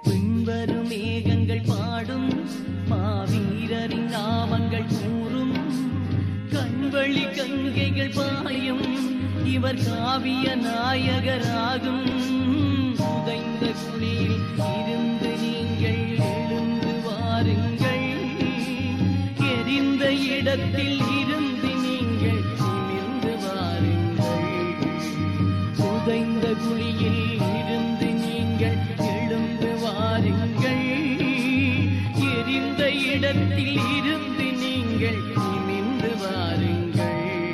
பின்வரும் மேகங்கள் பாடும் மாவீரரின் நாமங்கள் கூறும் கண்வழி கங்கைகள் பாயும் இவர் காவிய நாயகராகும் உதைந்த குழியில் இருந்து நீங்கள் எழுந்து வாருங்கள் எரிந்த இடத்தில் இருந்து நீங்கள் நிமிர்ந்து வாருங்கள் புதைந்த குழியில் இருந்து நீங்கள் எழுந்து வாருங்கள் எரிந்த இடத்தில் இருந்து நீங்கள் நிமிர்ந்து வாருங்கள்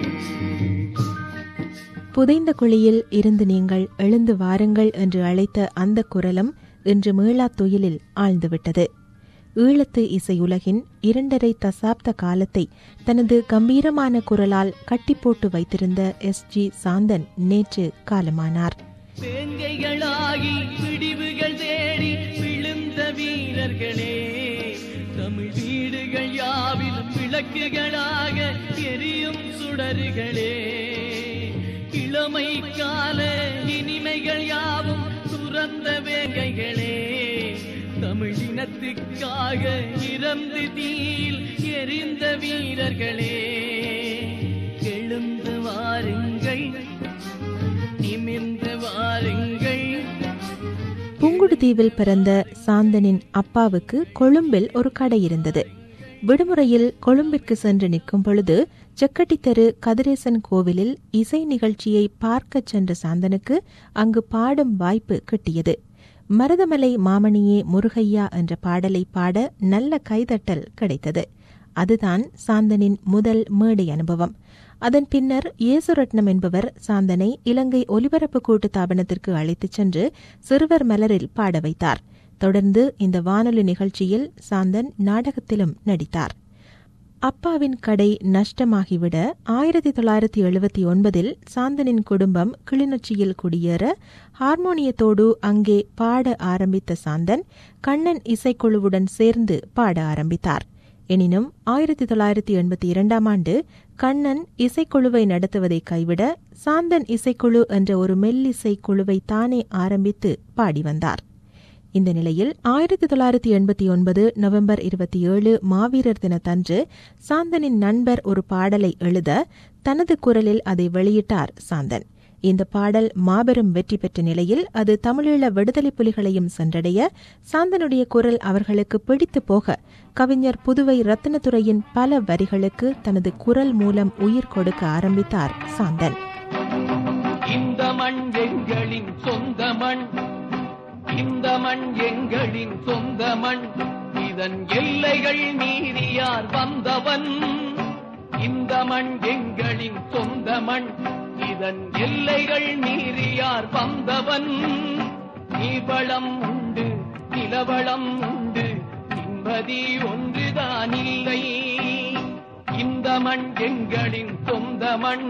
புதைந்த குழியில் இருந்து நீங்கள் எழுந்து வாருங்கள் என்று அழைத்த அந்த குரலும் இன்று மீளாத் துயிலில் ஆழ்ந்துவிட்டது ஈழத்து இசையுலகின் இரண்டரை தசாப்த காலத்தை தனது கம்பீரமான குரலால் கட்டிப்போட்டு வைத்திருந்த எஸ் ஜி சாந்தன் நேற்று காலமானார் வேங்கைகளாகி பிடிவுகள் தேடி விழுந்த வீரர்களே தமிழ் வீடுகள் யாவிலும் விளக்குகளாக எரியும் சுடர்களே இளமை கால இனிமைகள் யாவும் துறந்த வேங்கைகளே தமிழ் இனத்துக்காக இறந்து தீயில் எரிந்த வீரர்களே எழுந்து வாருங்கள் நிமிர்ந்து வாருங்கள் புங்குடுதீவில் பிறந்த சாந்தனின் அப்பாவுக்கு கொழும்பில் ஒரு கடை இருந்தது விடுமுறையில் கொழும்பிற்கு சென்று நிற்கும் பொழுது செக்கட்டித்தெரு கதிரேசன் கோவிலில் இசை நிகழ்ச்சியை பார்க்கச் சென்ற சாந்தனுக்கு அங்கு பாடும் வாய்ப்பு கிட்டியது மருதமலை மாமணியே முருகையா என்ற பாடலை பாட நல்ல கைதட்டல் கிடைத்தது அதுதான் சாந்தனின் முதல் மேடை அனுபவம் அதன் பின்னர் இயேசுரட்னம் என்பவர் சாந்தனை இலங்கை ஒலிபரப்பு கூட்டு தாபனத்திற்கு அழைத்துச் சென்று சிறுவர் மலரில் பாட வைத்தார் தொடர்ந்து இந்த வானொலி நிகழ்ச்சியில் சாந்தன் நாடகத்திலும் நடித்தார் அப்பாவின் கடை நஷ்டமாகிவிட ஆயிரத்தி தொள்ளாயிரத்தி எழுபத்தி ஒன்பதில் சாந்தனின் குடும்பம் கிளிநொச்சியில் குடியேற ஹார்மோனியத்தோடு அங்கே பாட ஆரம்பித்த சாந்தன் கண்ணன் இசைக்குழுவுடன் சேர்ந்து பாட ஆரம்பித்தார் எனினும் ஆயிரத்தி தொள்ளாயிரத்தி எண்பத்தி இரண்டாம் ஆண்டு கண்ணன் இசைக்குழுவை நடத்துவதை கைவிட சாந்தன் இசைக்குழு என்ற ஒரு மெல்லிசை குழுவை தானே ஆரம்பித்து பாடி வந்தார் இந்த நிலையில் ஆயிரத்தி தொள்ளாயிரத்தி எண்பத்தி ஒன்பது நவம்பர் இருபத்தி ஏழு மாவீரர் தினத்தன்று சாந்தனின் நண்பர் ஒரு பாடலை எழுத தனது குரலில் அதை வெளியிட்டார் சாந்தன் இந்த பாடல் மாபெரும் வெற்றி பெற்ற நிலையில் அது தமிழீழ விடுதலை புலிகளையும் சென்றடைய சாந்தனுடைய குரல் அவர்களுக்கு பிடித்து போக கவிஞர் புதுவை ரத்தினத்துறையின் பல வரிகளுக்கு தனது குரல் மூலம் உயிர் கொடுக்க ஆரம்பித்தார் சாந்தன் இந்த மண் எங்களின் சொந்த மண் இந்த மண் எங்களின் சொந்த மண் இதன் எல்லைகள் மீறியார் வந்தவன் இந்த மண் எங்களின் சொந்த மண் இதன் எல்லைகள் மீறியார் வந்தவன் நீவளம் உண்டு நிலவளம் உண்டு நிம்மதி ஒன்றுதான் இல்லை இந்த மண் எங்களின் சொந்த மண்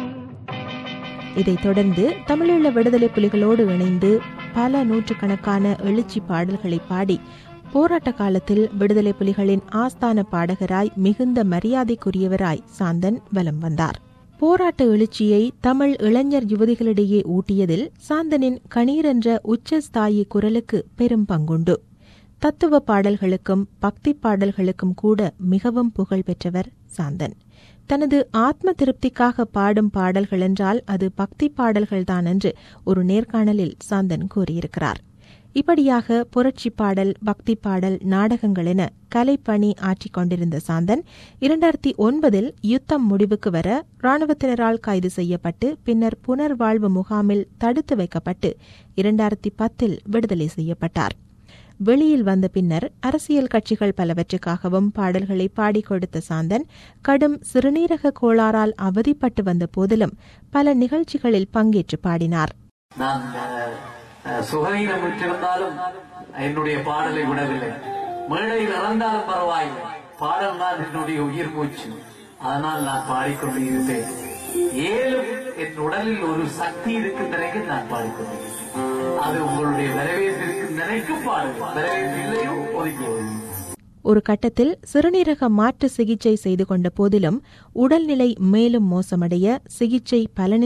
இதைத் தொடர்ந்து தமிழீழ விடுதலை புலிகளோடு இணைந்து பல நூற்றுக்கணக்கான எழுச்சி பாடல்களை பாடி போராட்ட காலத்தில் விடுதலை புலிகளின் ஆஸ்தான பாடகராய் மிகுந்த மரியாதைக்குரியவராய் சாந்தன் வலம் வந்தார் போராட்ட எழுச்சியை தமிழ் இளைஞர் யுவதிகளிடையே ஊட்டியதில் சாந்தனின் கணீர் என்ற உச்சஸ்தாயி குரலுக்கு பெரும் பங்குண்டு தத்துவ பாடல்களுக்கும் பக்தி பாடல்களுக்கும் கூட மிகவும் புகழ் பெற்றவர் சாந்தன் தனது ஆத்ம திருப்திக்காக பாடும் பாடல்கள் என்றால் அது பக்தி பாடல்கள்தான் என்று ஒரு நேர்காணலில் சாந்தன் கூறியிருக்கிறார் இப்படியாக புரட்சி பாடல் பக்தி பாடல் நாடகங்கள் என கலைப்பணி ஆற்றிக் கொண்டிருந்த சாந்தன் இரண்டாயிரத்தி ஒன்பதில் யுத்தம் முடிவுக்கு வர ராணுவத்தினரால் கைது செய்யப்பட்டு பின்னர் புனர்வாழ்வு முகாமில் தடுத்து வைக்கப்பட்டு இரண்டாயிரத்தி பத்தில் விடுதலை செய்யப்பட்டார் வெளியில் வந்த பின்னர் அரசியல் கட்சிகள் பலவற்றுக்காகவும் பாடல்களை பாடிக் கொடுத்த சாந்தன் கடும் சிறுநீரக கோளாறால் அவதிப்பட்டு வந்த போதிலும் பல நிகழ்ச்சிகளில் பங்கேற்று பாடினார் நான் அஹ், சுகவீனம் விட்டிருந்தாலும் என்னுடைய பாடலை விடவில்லை மேடையில் இறந்தாலும் பரவாயில்லை பாடல் தான் என்னுடைய உயிர் மூச்சு அதனால் நான் பாடிக்கொண்டு இருப்பேன் ஏழும் என் உடலில் ஒரு சக்தி இருக்கின்றனைக்கு நான் பாடிக்கொண்டிருக்கிறேன் அது உங்களுடைய வரவேற்பிற்கு நினைக்கும் பாடுங்கள் வரவேற்பில்லையோ ஒதுக்கி ஒதுக்கி ஒரு கட்டத்தில் சிறுநீரக மாற்று சிகிச்சை செய்து கொண்ட போதிலும் உடல்நிலை மேலும் மோசமடைய சிகிச்சை பலனின்றி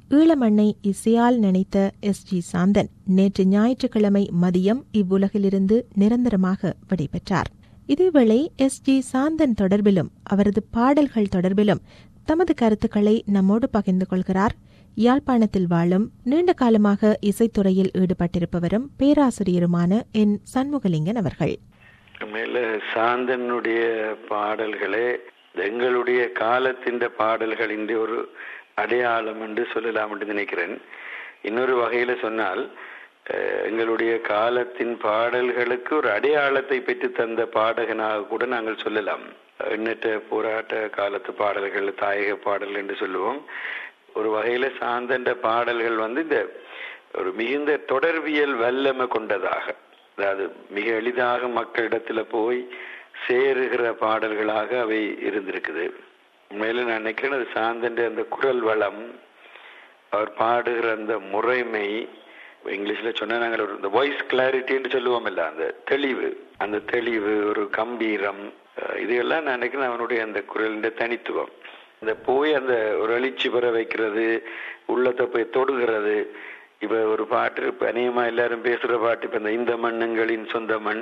ஈழமண்ணை இசையால் நினைத்த எஸ் ஜி சாந்தன் நேற்று ஞாயிற்றுக்கிழமை மதியம் இவ்வுலகிலிருந்து நிரந்தரமாக விடைபெற்றார் இதேவேளை எஸ் ஜி சாந்தன் தொடர்பிலும் அவரது பாடல்கள் தொடர்பிலும் தமது கருத்துக்களை நம்மோடு பகிர்ந்து கொள்கிறார் யாழ்ப்பாணத்தில் வாழும் நீண்ட காலமாக இசைத்துறையில் ஈடுபட்டிருப்பவரும் பேராசிரியருமான என் சண்முகலிங்கன் அவர்கள் மேல சாந்தனுடைய பாடல்களே எங்களுடைய காலத்தின் பாடல்களின் ஒரு அடையாளம் என்று சொல்லலாம் என்று நினைக்கிறேன் இன்னொரு வகையில சொன்னால் அஹ், எங்களுடைய காலத்தின் பாடல்களுக்கு ஒரு அடையாளத்தை பெற்று தந்த பாடகனாக கூட நாங்கள் சொல்லலாம் எண்ணற்ற போராட்ட காலத்து பாடல்கள் தாயக பாடல் என்று சொல்லுவோம் ஒரு வகையில சாந்தன்ற பாடல்கள் வந்து இந்த ஒரு மிகுந்த தொடர்பியல் வல்லமை கொண்டதாக அதாவது மிக எளிதாக மக்களிடத்துல போய் சேருகிற பாடல்களாக அவை இருந்திருக்குது உண்மையில நான் நினைக்கிறேன் அது சாந்தன்ற அந்த குரல் வளம் அவர் பாடுகிற அந்த முறைமை இங்கிலீஷ்ல சொன்னா நாங்கள் ஒரு இந்த வாய்ஸ் கிளாரிட்டின்னு சொல்லுவோம் இல்ல அந்த தெளிவு அந்த தெளிவு ஒரு கம்பீரம் அஹ் இதையெல்லாம் நான் நினைக்கிறேன் அவனுடைய அந்த குரலின் தனித்துவம் இந்த போய் அந்த ஒரு எழுச்சி பெற வைக்கிறது உள்ளத்தை போய் தொடுகிறது இப்ப ஒரு பாட்டு இப்ப அநேகமா எல்லாரும் பேசுற பாட்டு இப்ப இந்த இந்த மண்ணுங்களின் சொந்த மண்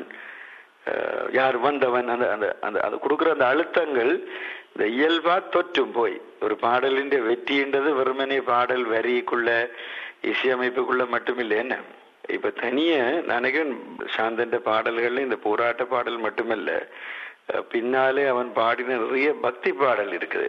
அஹ் யார் வந்தவன் அந்த அந்த அந்த அது கொடுக்குற அந்த அழுத்தங்கள் இந்த இயல்பா தொற்றும் போய் ஒரு பாடலின் வெற்றின்றது வெறுமனே பாடல் வரிக்குள்ள இசையமைப்புக்குள்ள மட்டுமில்லை என்ன இப்ப தனிய நான் நினைக்கிறேன் சாந்தன்ற பாடல்கள்ல இந்த போராட்ட பாடல் மட்டுமல்ல அஹ் பின்னாலே அவன் பாடின நிறைய பக்தி பாடல் இருக்குது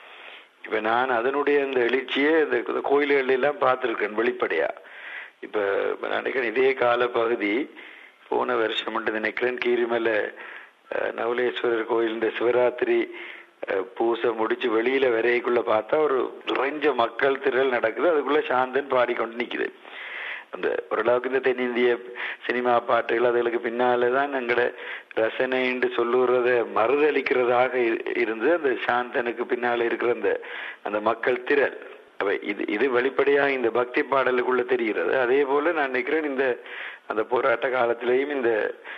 இப்ப நான் அதனுடைய அந்த எழுச்சியை இந்த இந்த கோயில்கள் எல்லாம் பார்த்திருக்கேன் வெளிப்படையா இப்ப இப்ப நான் நினைக்கிறேன் இதே கால பகுதி போன வருஷம் மட்டும் நினைக்கிறேன் கீரிமலை அஹ், நவலேஸ்வரர் கோயில் சிவராத்திரி அஹ், பூசை முடிச்சு வெளியில வரைக்குள்ள பார்த்தா ஒரு நிறைஞ்ச மக்கள் திரள் நடக்குது அதுக்குள்ள சாந்தன் பாடிக்கொண்டு நிக்குது அந்த ஓரளவுக்கு இந்த தென்னிந்திய சினிமா பாட்டுகள் அதுகளுக்கு பின்னாலதான் எங்கட ரசனை என்று சொல்லுறத மறுதளிக்கிறதாக இரு- இருந்து அந்த சாந்தனுக்கு பின்னால இருக்கிற அந்த அந்த மக்கள் திரள் அப்ப இது இது வெளிப்படையாக இந்த பக்தி பாடலுக்குள்ள தெரிகிறது அதே போல நான் நினைக்கிறேன் இந்த அந்த போராட்ட காலத்திலேயும் இந்த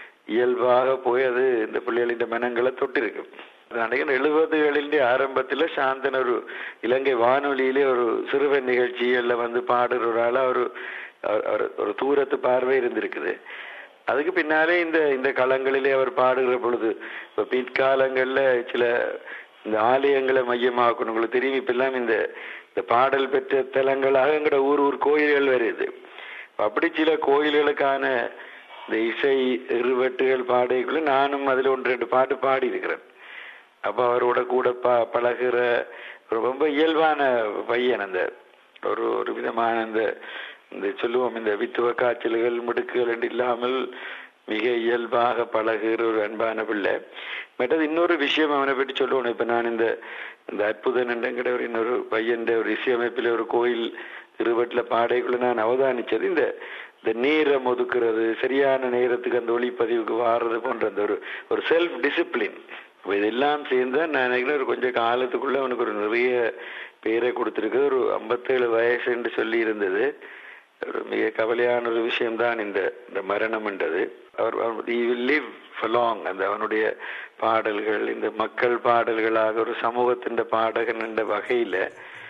இயல்பாக போய் அது இந்த பிள்ளைகளின் மனங்களை தொட்டிருக்கு நான் நினைக்கிறேன் எழுபதுகளின் ஆரம்பத்துல சாந்தன் ஒரு இலங்கை வானொலியிலே ஒரு சிறுவன் நிகழ்ச்சிகள்ல வந்து பாடுறவரால ஒரு அவர்- அவர் ஒரு தூரத்து பார்வை இருந்திருக்குது அதுக்கு பின்னாலே இந்த இந்த களங்களிலே அவர் பாடுகிற பொழுது இப்ப பிற்காலங்கள்ல சில இந்த ஆலயங்களை மையமாக்கணும் உங்களுக்கு தெரியும் இப்ப எல்லாம் இந்த இந்த பாடல் பெற்ற தலங்களாக எங்கட ஊர் ஊர் கோயில்கள் வருது அப்படி சில கோயில்களுக்கான இந்த இசை இருவட்டுகள் பாடைக்குள்ள நானும் அதுல ஒன்று ரெண்டு பாட்டு பாடி இருக்கிறேன் அப்ப அவரோட கூட ப பழகுற ஒரு ரொம்ப இயல்பான பையன் அந்த ஒரு ஒரு விதமான அந்த இந்த சொல்லுவோம் இந்த வித்துவ காய்ச்சல்கள் முடுக்குகள் என்று இல்லாமல் மிக இயல்பாக பழகுகிற ஒரு அன்பான பிள்ளை மற்றது இன்னொரு விஷயம் அவனை பற்றி சொல்லுவோம் இப்ப நான் இந்த இந்த அற்புதன் என்றங்கிற ஒரு இன்னொரு பையன் ஒரு இசையமைப்பில் ஒரு கோயில் இருவட்டுல பாடைக்குள்ள நான் அவதானிச்சது இந்த இந்த நேரம் ஒதுக்குறது சரியான நேரத்துக்கு அந்த ஒளிப்பதிவுக்கு வாடுறது போன்ற அந்த ஒரு ஒரு செல்ஃப் டிசிப்ளின் இதெல்லாம் சேர்ந்தா நான் நினைக்கிறேன் ஒரு கொஞ்சம் காலத்துக்குள்ள அவனுக்கு ஒரு நிறைய பேரை கொடுத்திருக்கு ஒரு ஐம்பத்தேழு வயசு என்று சொல்லி இருந்தது ஒரு மிக கவலையான ஒரு விஷயம்தான் இந்த இந்த மரணம் என்றது அவர் லிவ் லாங் அந்த அவனுடைய பாடல்கள் இந்த மக்கள் பாடல்களாக ஒரு சமூகத்தின் பாடகன் என்ற வகையில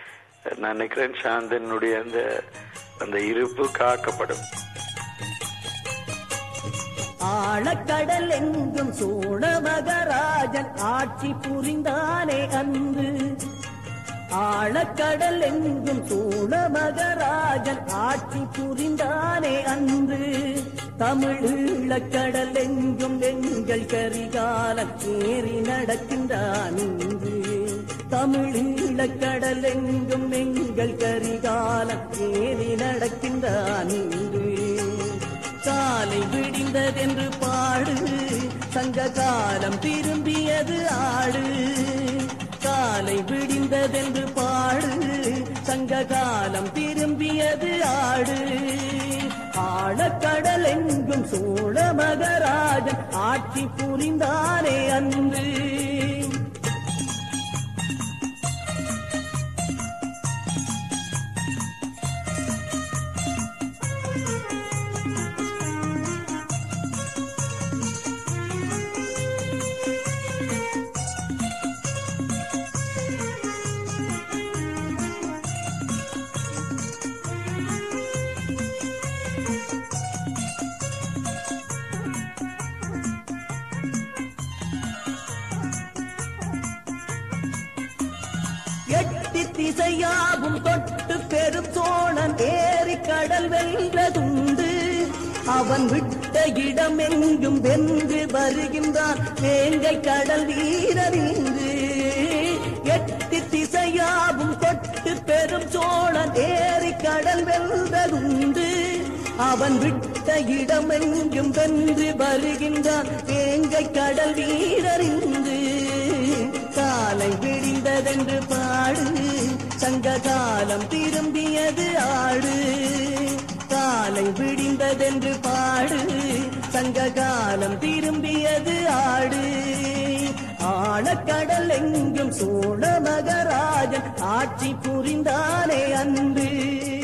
நான் நினைக்கிறேன் சாந்தனுடைய அந்த அந்த இருப்பு காக்கப்படும் ஆழக்கடல் எங்கும் சோழ மகராஜன் ஆட்சி புரிந்தானே அன்று ஆழக்கடல் எங்கும் சோழ மகராஜன் ஆட்சி புரிந்தானே அன்று தமிழீழக்கடல் எங்கும் எங்கள் கரிகாலம் ஏறி நடக்கின்றான் இன்று தமிழீழக்கடல் எங்கும் எங்கள் கரிகாலம் ஏறி நடக்கின்றான் இன்று காலை விடிந்ததென்று பாடு சங்க காலம் திரும்பியது ஆடு காலை விடிந்ததென்று பாடு சங்க காலம் திரும்பியது ஆடு ஆழக்கடல் எங்கும் சோழ மகராஜன் ஆட்சி புரிந்தானே அன்று திசையாகும் தொட்டு பெரும் சோழன் ஏறி கடல் வென்றதுண்டு அவன் விட்ட இடமெங்கும் வென்று வருகின்றான் வேங்கை கடல் வீரரின்று எட்டு திசையாகும் தொட்டு பெரும் சோழன் ஏறி கடல் வென்றதுண்டு அவன் விட்ட இடமெங்கும் வென்று வருகின்றான் வேங்கை கடல் வீரரின்று காலை விடிந்ததென்று பாடு சங்க காலம் திரும்பியது ஆடு காலை விடிந்ததென்று பாடு சங்க காலம் திரும்பியது ஆடு ஆழக்கடல் எங்கும் சோழ மகராஜன் ஆட்சி புரிந்தானே அன்று